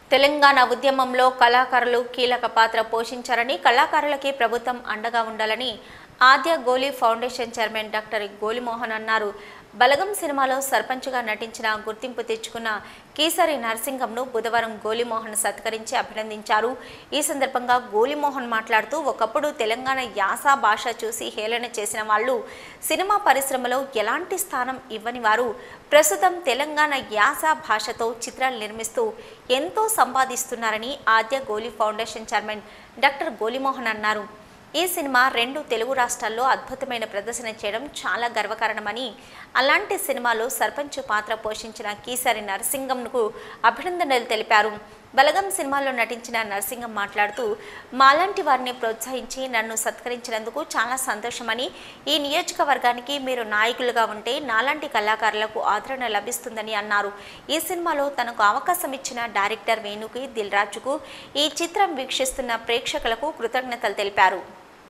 తెలంగాణ ఉద్యమంలో కళాకారులు కీలక పాత్ర పోషించారని కళాకారులకి ప్రభుత్వం అండగా ఉండాలని ఆద్య గోలీ ఫౌండేషన్ చైర్మన్ డాక్టర్ గోలిమోహన్ అన్నారు బలగం సినిమాలో సర్పంచ్గా నటించిన గుర్తింపు తెచ్చుకున్న కీసరి నరసింగంను బుధవారం గోలిమోహన్ సత్కరించి అభినందించారు ఈ సందర్భంగా గోలిమోహన్ మాట్లాడుతూ ఒకప్పుడు తెలంగాణ యాస భాష చూసి హేళన చేసిన వాళ్ళు సినిమా పరిశ్రమలో ఎలాంటి స్థానం ఇవ్వని వారు ప్రస్తుతం తెలంగాణ యాస భాషతో చిత్రాలు నిర్మిస్తూ ఎంతో సంపాదిస్తున్నారని ఆద్య గోలీ ఫౌండేషన్ చైర్మన్ డాక్టర్ గోలిమోహన్ అన్నారు ఈ సినిమా రెండు తెలుగు రాష్ట్రాల్లో అద్భుతమైన ప్రదర్శన చేయడం చాలా గర్వకారణమని అలాంటి సినిమాలో సర్పంచ్ పాత్ర పోషించిన కీసరి నరసింగంకు అభినందనలు తెలిపారు బలగం సినిమాలో నటించిన నరసింగం మాట్లాడుతూ మాలాంటి వారిని ప్రోత్సహించి నన్ను సత్కరించినందుకు చాలా సంతోషమని ఈ నియోజకవర్గానికి మీరు నాయకులుగా ఉంటే నాలాంటి కళాకారులకు ఆదరణ లభిస్తుందని అన్నారు ఈ సినిమాలో తనకు అవకాశం ఇచ్చిన డైరెక్టర్ వేణుకి దిల్ రాజుకు ఈ చిత్రం వీక్షిస్తున్న ప్రేక్షకులకు కృతజ్ఞతలు తెలిపారు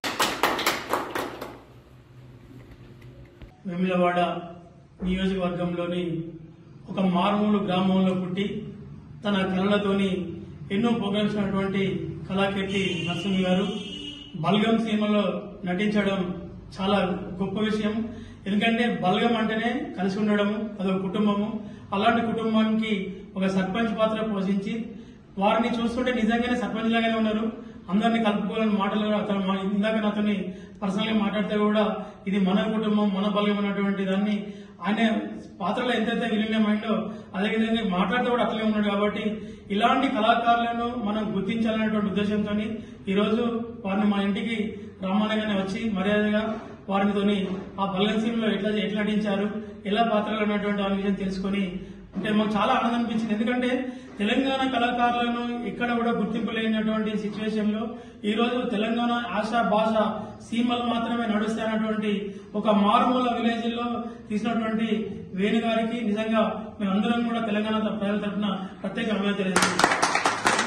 వెమిలవాడ నియోజకవర్గంలోని ఒక మారుమూల గ్రామంలో పుట్టి తన కళలతోని ఎన్నో పొగల్చినటువంటి కళాకీర్తి నరసింహ గారు బల్గం సినిమాలో నటించడం చాలా గొప్ప విషయం ఎందుకంటే బల్గం అంటేనే కలిసి ఉండడము అదొక కుటుంబము అలాంటి కుటుంబానికి ఒక సర్పంచ్ పాత్ర పోషించి వారిని చూస్తుంటే నిజంగానే సర్పంచ్ లాగానే ఉన్నారు అందరినీ కలుపుకోవాలని మాటలు అతను మా- ఇందాక నాతోని పర్సనల్ గా మాట్లాడితే కూడా ఇది మన కుటుంబం మన బలం అన్నటువంటి దాన్ని ఆయన పాత్రలో ఎంతైతే విలీనమైందో అదే విధంగా మాట్లాడితే కూడా అట్లే ఉన్నాడు కాబట్టి ఇలాంటి కళాకారులను మనం గుర్తించాలనేటువంటి ఉద్దేశంతో ఈ రోజు వారిని మా ఇంటికి రామానగానే వచ్చి మర్యాదగా వారితోని ఆ బల్గం సీన్లో ఎట్లా ఎట్లా నటించారు ఎలా పాత్రలు ఉన్నటువంటి ఆ విషయం తెలుసుకొని అంటే మాకు చాలా ఆనందం అనిపించింది ఎందుకంటే తెలంగాణ కళాకారులను ఎక్కడ కూడా గుర్తింపు లేనటువంటి సిచ్యువేషన్ లో ఈ రోజు తెలంగాణ ఆశ భాష సీమలు మాత్రమే నడుస్తాయన్నటువంటి ఒక మారుమూల విలేజ్ లో తీసినటువంటి వేణు గారికి నిజంగా మేమందరం కూడా తెలంగాణ ప్రజల తరఫున ప్రత్యేక అభినందన తెలియజేస్తున్నాం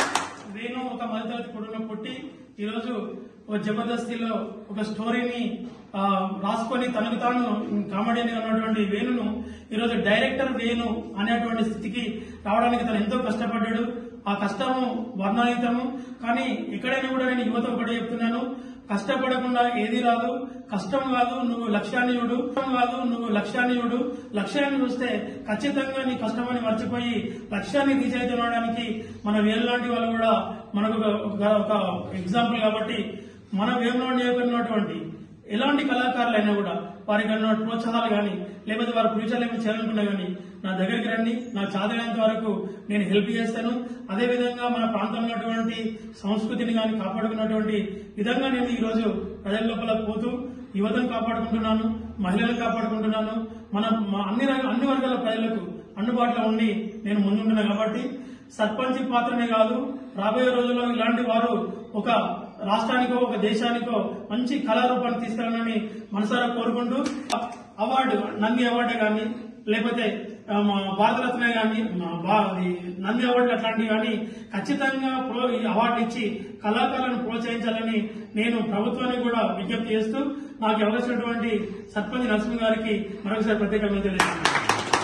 వేణు ఒక మధ్యతరగతి కుటుంబంలో పుట్టి ఈరోజు ఒక జబర్దస్తిలో ఒక స్టోరీని ఆ, రాసుకొని తనకు తాను కామెడీని ఉన్నటువంటి వేణును ఈరోజు డైరెక్టర్ వేణు అనేటువంటి స్థితికి రావడానికి తను ఎంతో కష్టపడ్డాడు ఆ కష్టము వర్ణాతీతము కానీ ఎక్కడైనా కూడా నేను యువత ఒకటే చెప్తున్నాను కష్టపడకుండా ఏది రాదు కష్టం కాదు నువ్వు లక్ష్యాన్ని చూడు కష్టం కాదు నువ్వు లక్ష్యాన్ని చూడు లక్ష్యాన్ని చూస్తే ఖచ్చితంగా నీ కష్టమని మర్చిపోయి లక్ష్యాన్ని రీచ్ అవుతుండడానికి మన వేలాంటి వాళ్ళు కూడా మనకు ఒక- ఒక- ఒక ఎగ్జాంపుల్ కాబట్టి మన వేమలో నియోజకమైనటువంటి ఎలాంటి కళాకారులైనా కూడా వారికి అన్న ప్రోత్సాహాలు కానీ లేకపోతే వారి ఫ్యూచర్లో ఏమైనా చేయాలనుకున్నా కానీ నా దగ్గరికి రండి నాకు చాదైనంత వరకు నేను హెల్ప్ చేస్తాను అదే విధంగా మన ప్రాంతంలో ఉన్నటువంటి సంస్కృతిని కానీ కాపాడుకున్నటువంటి విధంగా నేను ఈ రోజు ప్రజల లోపల పోతూ యువతను కాపాడుకుంటున్నాను మహిళలను కాపాడుకుంటున్నాను మన మా అన్ని రంగ- అన్ని వర్గాల ప్రజలకు అందుబాటులో ఉండి నేను ముందుంటున్నాను కాబట్టి సర్పంచ్ పాత్రనే కాదు రాబోయే రోజుల్లో ఇలాంటి వారు ఒక రాష్ట్రానికో ఒక దేశానికో మంచి కళారూపాన్ని తీసుకెళ్ళాలని మనసారా కోరుకుంటూ అవార్డు నంది అవార్డు కానీ లేకపోతే ఆ, మా భారతరత్న కానీ మా బా- అది నంది అవార్డు అట్లాంటివి కానీ ఖచ్చితంగా ప్రో ఈ అవార్డు ఇచ్చి కళాకారులను ప్రోత్సహించాలని నేను ప్రభుత్వానికి కూడా విజ్ఞప్తి చేస్తూ నాకు ఎవరిచ్చినటువంటి సర్పంచ్ నరసింహ గారికి మరొకసారి ప్రత్యేకంగా తెలియజేస్తున్నాను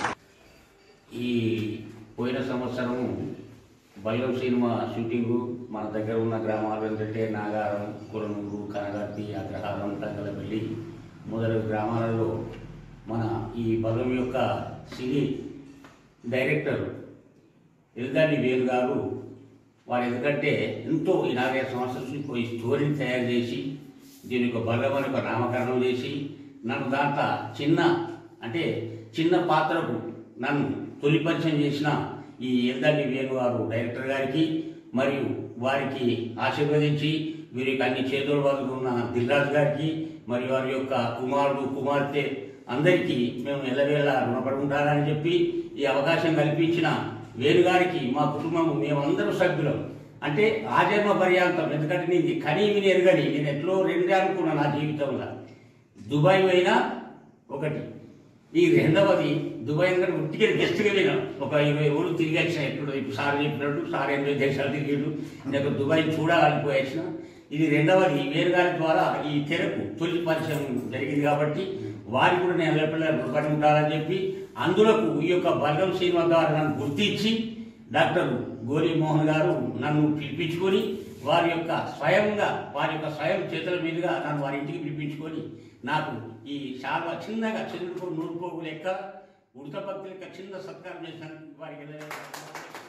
ఈ పోయిన సంవత్సరము బల్లం సినిమా షూటింగు మన దగ్గర ఉన్న గ్రామాలు ఏంటంటే నాగారం కురనూరు కనగర్తి అగ్రహారం తంగలపల్లి మొదలగు గ్రామాలలో మన ఈ బలం యొక్క సినీ డైరెక్టర్ ఎల్దాని వేలు గారు వారు ఎందుకంటే ఎంతో ఈ నాలుగైదు సంవత్సరాల నుంచి ఈ స్టోరీని తయారు చేసి దీని యొక్క బలం అని ఒక నామకరణం చేసి నన్ను దాంట్లో చిన్న అంటే చిన్న పాత్రకు నన్ను తొలి పరిచయం చేసిన ఈ ఎల్దాని వేణు గారు డైరెక్టర్ గారికి మరియు వారికి ఆశీర్వదించి వీరికి అన్ని చేతుల వరకు ఉన్న దిల్రాజు గారికి మరియు వారి యొక్క కుమారుడు కుమార్తె అందరికీ మేము ఎల్లవేళ రుణపడి ఉంటారని చెప్పి ఈ అవకాశం కల్పించిన వేరుగారికి మా కుటుంబం మేమందరూ సభ్యులం అంటే ఆజన్మ పర్యాంతం ఎందుకంటే నేను కనీ విని ఎరగని నేను ఎట్లో రెండే అనుకున్నా నా జీవితంలో దుబాయ్ పోయినా ఒకటి ఈ రెండవది దుబాయ్ ఎందుకంటే ఉట్టిగా గెస్ట్గా పోయినా ఒక ఇరవై ఊళ్ళు తిరిగి వచ్చిన ఎప్పుడు ఇప్పుడు సార్ చెప్పినట్టు సార్ ఎనిమిది దేశాలు తిరిగిండు నేను దుబాయ్ చూడాలని పోయి వచ్చిన ఇది రెండవది వేరుగారి ద్వారా ఈ తెరకు తొలి పరిచయం జరిగింది కాబట్టి వారికి కూడా నేను ఎల్లపిల్లలు రుణపడి ఉండాలని చెప్పి అందులోకి ఈ యొక్క బలగం సినిమా ద్వారా నన్ను గుర్తించి డాక్టర్ గోలి మోహన్ గారు నన్ను పిలిపించుకొని వారి యొక్క స్వయంగా వారి యొక్క స్వయం చేతుల మీదుగా నన్ను వారి ఇంటికి పిలిపించుకొని నాకు ఈ చాలా చిన్నగా చంద్రుడికి నూరుకోగు లెక్క ఉడత భక్తుల యొక్క చిన్న సత్కారం చేసినందుకు వారికి